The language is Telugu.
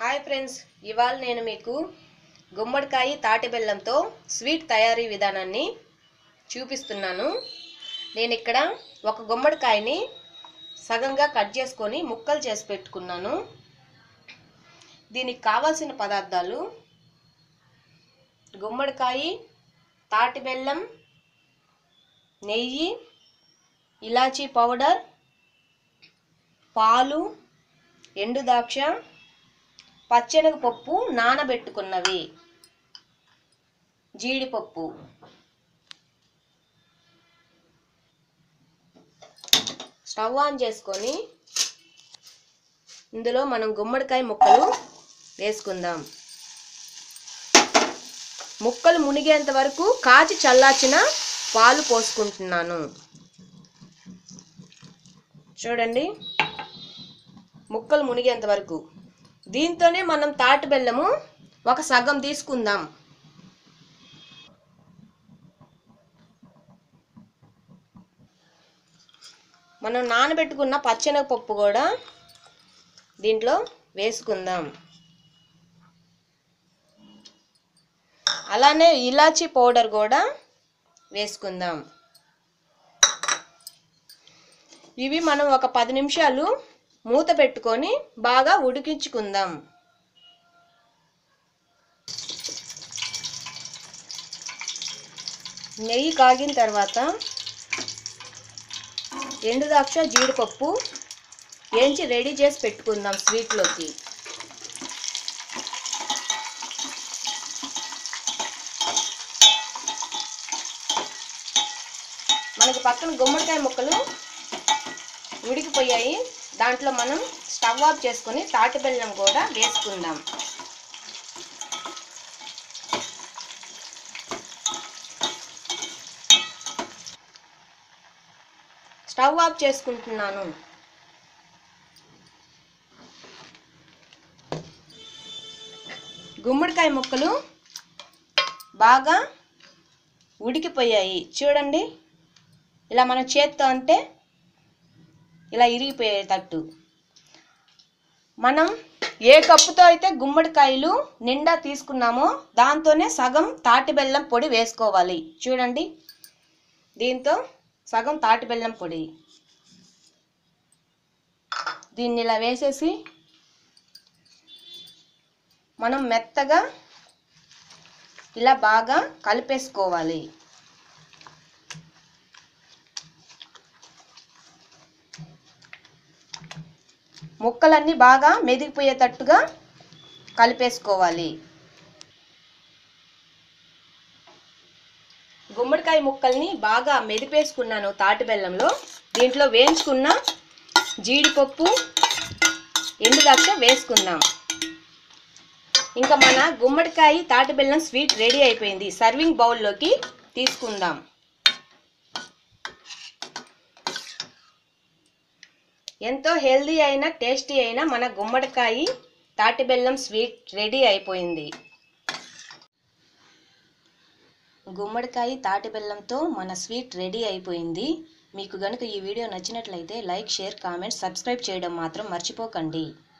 హాయ్ ఫ్రెండ్స్ ఇవాళ నేను మీకు గుమ్మడికాయ తాటి బెల్లంతో స్వీట్ తయారీ విధానాన్ని చూపిస్తున్నాను నేను ఇక్కడ ఒక గుమ్మడికాయని సగంగా కట్ చేసుకొని ముక్కలు చేసి పెట్టుకున్నాను దీనికి కావాల్సిన పదార్థాలు గుమ్మడికాయ తాటి బెల్లం నెయ్యి ఇలాచీ పౌడర్ పాలు ఎండు ద్రాక్ష పచ్చెనగపప్పు నానబెట్టుకున్నవి జీడిపప్పు స్టవ్ ఆన్ చేసుకొని ఇందులో మనం గుమ్మడికాయ ముక్కలు వేసుకుందాం ముక్కలు మునిగేంత వరకు కాచి చల్లార్చిన పాలు పోసుకుంటున్నాను చూడండి ముక్కలు మునిగేంత వరకు దీంతోనే మనం తాటి బెల్లము ఒక సగం తీసుకుందాం మనం నానబెట్టుకున్న పచ్చెనగపప్పు కూడా దీంట్లో వేసుకుందాం అలానే ఇలాచీ పౌడర్ కూడా వేసుకుందాం ఇవి మనం ఒక పది నిమిషాలు మూత పెట్టుకొని బాగా ఉడికించుకుందాం నెయ్యి కాగిన తర్వాత ఎండు ద్రాక్ష జీడిపప్పు వేయించి రెడీ చేసి పెట్టుకుందాం స్వీట్లోకి మనకి పక్కన గుమ్మడికాయ ముక్కలు ఉడికిపోయాయి దాంట్లో మనం స్టవ్ ఆఫ్ చేసుకొని తాటి బెల్లం కూడా వేసుకుందాం స్టవ్ ఆఫ్ చేసుకుంటున్నాను గుమ్మడికాయ ముక్కలు బాగా ఉడికిపోయాయి చూడండి ఇలా మనం చేత్తో అంటే ఇలా ఇరిగిపోయేటట్టు మనం ఏ కప్పుతో అయితే గుమ్మడికాయలు నిండా తీసుకున్నామో దాంతోనే సగం తాటి బెల్లం పొడి వేసుకోవాలి చూడండి దీంతో సగం తాటి బెల్లం పొడి దీన్ని ఇలా వేసేసి మనం మెత్తగా ఇలా బాగా కలిపేసుకోవాలి ముక్కలన్నీ బాగా మెదిగిపోయేటట్టుగా కలిపేసుకోవాలి గుమ్మడికాయ ముక్కల్ని బాగా మెదిపేసుకున్నాను తాటి బెల్లంలో దీంట్లో వేయించుకున్న జీడిపప్పు ఎండు ద్రాక్ష వేసుకుందాం ఇంకా మన గుమ్మడికాయ తాటి బెల్లం స్వీట్ రెడీ అయిపోయింది సర్వింగ్ బౌల్లోకి తీసుకుందాం ఎంతో హెల్దీ అయిన టేస్టీ అయిన మన గుమ్మడికాయ తాటి బెల్లం స్వీట్ రెడీ అయిపోయింది గుమ్మడికాయ తాటి బెల్లంతో మన స్వీట్ రెడీ అయిపోయింది మీకు గనుక ఈ వీడియో నచ్చినట్లయితే లైక్ షేర్ కామెంట్ సబ్స్క్రైబ్ చేయడం మాత్రం మర్చిపోకండి